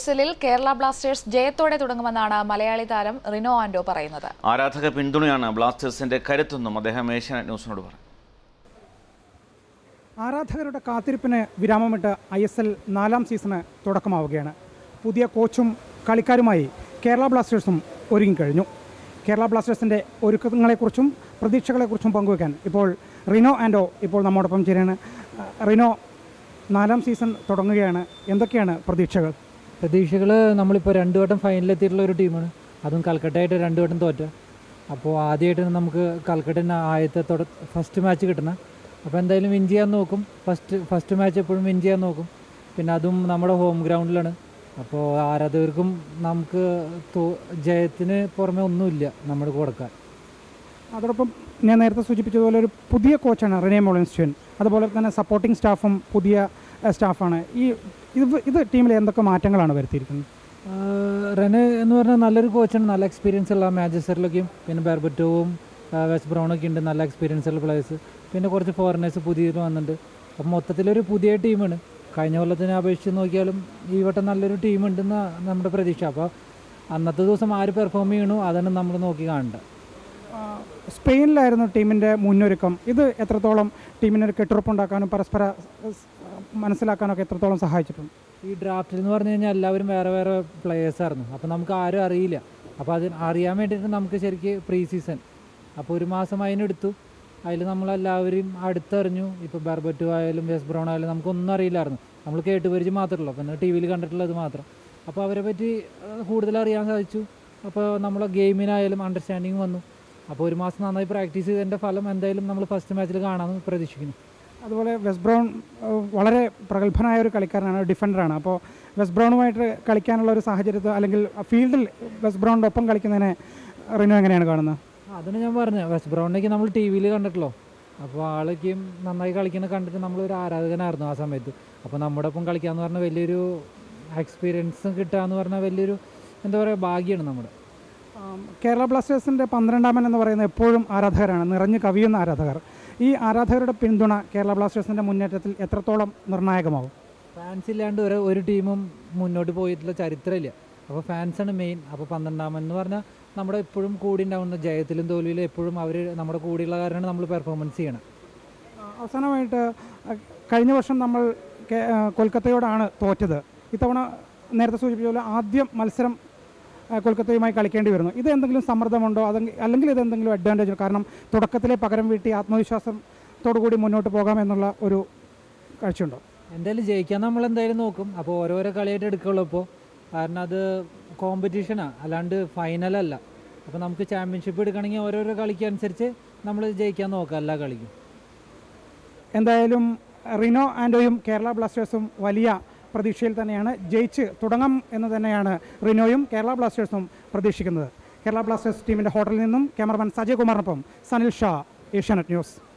ിൽ കേരള ബ്ലാസ്റ്റേഴ്സ് ജയത്തോടെ തുടങ്ങുമെന്നാണ് മലയാളി താരം റിനോ ആൻഡോ പറയുന്നത് ആരാധക പിന്തുണയാണ് ബ്ലാസ്റ്റേഴ്സിന്റെ കരുത്തെന്നും അദ്ദേഹം ഏഷ്യാനെറ്റ് ന്യൂസിനോട് പറഞ്ഞു ആരാധകരുടെ കാത്തിരിപ്പിന് വിരാമമിട്ട് ഐ എസ് എൽ നാലാം സീസണ് തുടക്കമാവുകയാണ് പുതിയ കോച്ചും കളിക്കാരുമായി കേരള ബ്ലാസ്റ്റേഴ്സും ഒരുങ്ങിക്കഴിഞ്ഞു കേരള ബ്ലാസ്റ്റേഴ്സിൻ്റെ ഒരുക്കങ്ങളെക്കുറിച്ചും പ്രതീക്ഷകളെക്കുറിച്ചും പങ്കുവയ്ക്കാൻ ഇപ്പോൾ റിനോ ആൻഡോ ഇപ്പോൾ നമ്മോടൊപ്പം ചേരുകയാണ് ആ, റിനോ നാലാം സീസൺ തുടങ്ങുകയാണ് എന്തൊക്കെയാണ് പ്രതീക്ഷകൾ പ്രതീക്ഷകൾ നമ്മളിപ്പോൾ രണ്ടു വട്ടം ഫൈനലിലെത്തിയിട്ടുള്ള ഒരു ടീമാണ് അതും കൽക്കട്ടയായിട്ട് രണ്ടു വട്ടം തോറ്റ അപ്പോൾ ആദ്യമായിട്ട് നമുക്ക് കൽക്കട്ടന് ആദ്യത്തെ തുട ഫസ്റ്റ് മാച്ച് കിട്ടണം അപ്പോൾ എന്തായാലും വിൻ ചെയ്യാൻ നോക്കും ഫസ്റ്റ് ഫസ്റ്റ് മാച്ച് എപ്പോഴും വിൻ ചെയ്യാൻ നോക്കും പിന്നെ അതും നമ്മുടെ ഹോം ഗ്രൗണ്ടിലാണ് അപ്പോൾ ആരാധകർക്കും നമുക്ക് തോ- ജയത്തിന് പുറമെ ഒന്നുമില്ല നമ്മൾ കൊടുക്കാൻ അതോടൊപ്പം ഞാൻ നേരത്തെ സൂചിപ്പിച്ചതുപോലെ ഒരു പുതിയ കോച്ചാണ് റിനെ മോളിൻസ്റ്റ്യൻ അതുപോലെ തന്നെ സപ്പോർട്ടിംഗ് സ്റ്റാഫും പുതിയ ഏഹ്, സ്റ്റാഫാണ് ഈ ഇത് ഇത് ടീമിൽ എന്തൊക്കെ മാറ്റങ്ങളാണ് വരുത്തിയിരിക്കുന്നത് ആഹ് റെനെ എന്ന് പറഞ്ഞാൽ നല്ലൊരു കോച്ചാണ് നല്ല എക്സ്പീരിയൻസ് ഉള്ള മാഞ്ചസ്റ്ററിലൊക്കെയും പിന്നെ ബെർബറ്റോവും വെസ്റ്റ് ബ്രൗണൊക്കെ ഉണ്ട് നല്ല എക്സ്പീരിയൻസ് ഉള്ള പ്ലേയേഴ്സ് പിന്നെ കുറച്ച് ഫോറിനേഴ്സ് പുതിയത് വന്നിട്ടുണ്ട് അപ്പം മൊത്തത്തിലൊരു പുതിയ ടീമാണ് കഴിഞ്ഞ കൊല്ലത്തിനെ അപേക്ഷിച്ച് നോക്കിയാലും ഈ വട്ടം നല്ലൊരു ടീം ഉണ്ടെന്ന് നമ്മുടെ പ്രതീക്ഷ അപ്പോൾ അന്നത്തെ ദിവസം ആര് പെർഫോം ചെയ്യണു അതാണ് നമ്മൾ നോക്കി കാണേണ്ടത് ആ, സ്പെയിനിലായിരുന്നു ടീമിൻ്റെ മുന്നൊരുക്കം ഇത് എത്രത്തോളം ടീമിനൊരു കെട്ടുറപ്പുണ്ടാക്കാനും പരസ്പര സ്, മനസ്സിലാക്കാനൊക്കെ എത്രത്തോളം സഹായിച്ചിട്ടുണ്ട് ഈ ഡ്രാഫ്റ്റിൽ എന്ന് പറഞ്ഞു കഴിഞ്ഞാൽ എല്ലാവരും വേറെ വേറെ പ്ലേയേഴ്സ് ആയിരുന്നു അപ്പോൾ നമുക്ക് ആരും അറിയില്ല അപ്പോൾ അത് അറിയാൻ വേണ്ടിയിട്ട് നമുക്ക് ശരിക്ക് പ്രീ സീസൺ അപ്പോൾ ഒരു മാസം അതിനെടുത്തു അതിൽ നമ്മളെല്ലാവരും അടുത്തറിഞ്ഞു ഇപ്പോൾ ബർബറ്റു ആയാലും വെസ് ബ്രൗൺ ആയാലും നമുക്കൊന്നും അറിയില്ലായിരുന്നു നമ്മൾ കേട്ട് പരിചയം മാത്രമേ ഉള്ളൂ പിന്നെ ടി വിയിൽ കണ്ടിട്ടുള്ളത് മാത്രം അപ്പോൾ അവരെ പറ്റി ഏഹ്, കൂടുതൽ അറിയാൻ സാധിച്ചു അപ്പോൾ നമ്മളെ ഗെയിമിനായാലും അണ്ടർസ്റ്റാൻഡിങ് വന്നു അപ്പോൾ ഒരു മാസം നന്നായി പ്രാക്ടീസ് ചെയ്തതിൻ്റെ ഫലം എന്തായാലും നമ്മൾ ഫസ്റ്റ് മാച്ചിൽ കാണാമെന്ന് പ്രതീക്ഷിക്കുന്നു അതുപോലെ വെസ്റ്റ് ബ്രൗൺ ഏഹ്, വളരെ പ്രഗത്ഭനായ ഒരു കളിക്കാരനാണ് ഡിഫൻഡറാണ് അപ്പോൾ വെസ്റ്റ് ബ്രൗണുമായിട്ട് കളിക്കാനുള്ള ഒരു സാഹചര്യത്തിൽ അല്ലെങ്കിൽ ഫീൽഡിൽ വെസ്റ്റ് ബ്രൗണിൻ്റെ ഒപ്പം കളിക്കുന്നതിനെ റിനു എങ്ങനെയാണ് കാണുന്നത് ആ, അതാണ് ഞാൻ പറഞ്ഞത് വെസ്റ്റ് ബ്രൗണിലേക്ക് നമ്മൾ ടി വിയിൽ കണ്ടിട്ടല്ലോ അപ്പോൾ ആളൊക്കെയും നന്നായി കളിക്കുന്ന കണ്ടിട്ട് നമ്മളൊരു ആരാധകനായിരുന്നു ആ സമയത്ത് അപ്പോൾ നമ്മുടെ ഒപ്പം കളിക്കാന്ന് പറഞ്ഞാൽ വലിയൊരു എക്സ്പീരിയൻസ് കിട്ടുക എന്ന് പറഞ്ഞാൽ വലിയൊരു എന്താ പറയുക ഭാഗ്യമാണ് നമ്മുടെ ആം, കേരള ബ്ലാസ്റ്റേഴ്സിൻ്റെ പന്ത്രണ്ടാമൻ എന്ന് പറയുന്നത് എപ്പോഴും ആരാധകരാണ് നിറഞ്ഞു കവിയുന്ന ആരാധകർ ഈ ആരാധകരുടെ പിന്തുണ കേരള ബ്ലാസ്റ്റേഴ്സിൻ്റെ മുന്നേറ്റത്തിൽ എത്രത്തോളം നിർണായകമാവും ഫാൻസ് ഇല്ലാണ്ട് ഒരു ഒരു ടീമും മുന്നോട്ട് പോയിട്ടുള്ള ചരിത്രമില്ല അപ്പോൾ ഫാൻസാണ് മെയിൻ അപ്പോൾ പന്ത്രണ്ടാമൻ എന്ന് പറഞ്ഞാൽ നമ്മുടെ എപ്പോഴും കൂടി ഉണ്ടാവുന്ന ജയത്തിലും തോൽവിയിലും എപ്പോഴും അവർ നമ്മുടെ കൂടെയുള്ള കാരണമാണ് നമ്മൾ പെർഫോമൻസ് ചെയ്യണം ആ, അവസാനമായിട്ട് അഹ്, കഴിഞ്ഞ വർഷം നമ്മൾ കേ- ആ, കൊൽക്കത്തയോടാണ് തോറ്റത് ഇത്തവണ നേരത്തെ സൂചിപ്പിച്ച പോലെ ആദ്യം മത്സരം ആ, കൊൽക്കത്തയുമായി കളിക്കേണ്ടി വരുന്നു ഇത് എന്തെങ്കിലും സമ്മർദ്ദമുണ്ടോ അതെങ്കിൽ അല്ലെങ്കിൽ ഇത് എന്തെങ്കിലും അഡ്വാൻറ്റേജ് കാരണം തുടക്കത്തിലെ പകരം വീട്ടി ആത്മവിശ്വാസത്തോടു കൂടി മുന്നോട്ട് പോകാം എന്നുള്ള ഒരു കാഴ്ചയുണ്ടോ എന്തായാലും ജയിക്കാൻ നമ്മൾ എന്തായാലും നോക്കും അപ്പോൾ ഓരോരോ കളിയായിട്ട് എടുക്കുള്ളൂ ഇപ്പോൾ കാരണം അത് കോമ്പറ്റീഷനാണ് അല്ലാണ്ട് ഫൈനലല്ല അപ്പോൾ നമുക്ക് ചാമ്പ്യൻഷിപ്പ് എടുക്കണമെങ്കിൽ ഓരോരോ കളിക്ക് അനുസരിച്ച് നമ്മൾ ജയിക്കാൻ നോക്കാം എല്ലാ കളിക്കും എന്തായാലും റിനോ ആൻഡോയും കേരള ബ്ലാസ്റ്റേഴ്സും വലിയ പ്രതീക്ഷയിൽ തന്നെയാണ് ജയിച്ച് തുടങ്ങാം എന്ന് തന്നെയാണ് റിനോയും കേരള ബ്ലാസ്റ്റേഴ്സും പ്രതീക്ഷിക്കുന്നത് കേരള ബ്ലാസ്റ്റേഴ്സ് ടീമിൻ്റെ ഹോട്ടലിൽ നിന്നും ക്യാമറമാൻ സജയ് കുമാറിനൊപ്പം സനിൽ ഷാ ഏഷ്യാനെറ്റ് ന്യൂസ്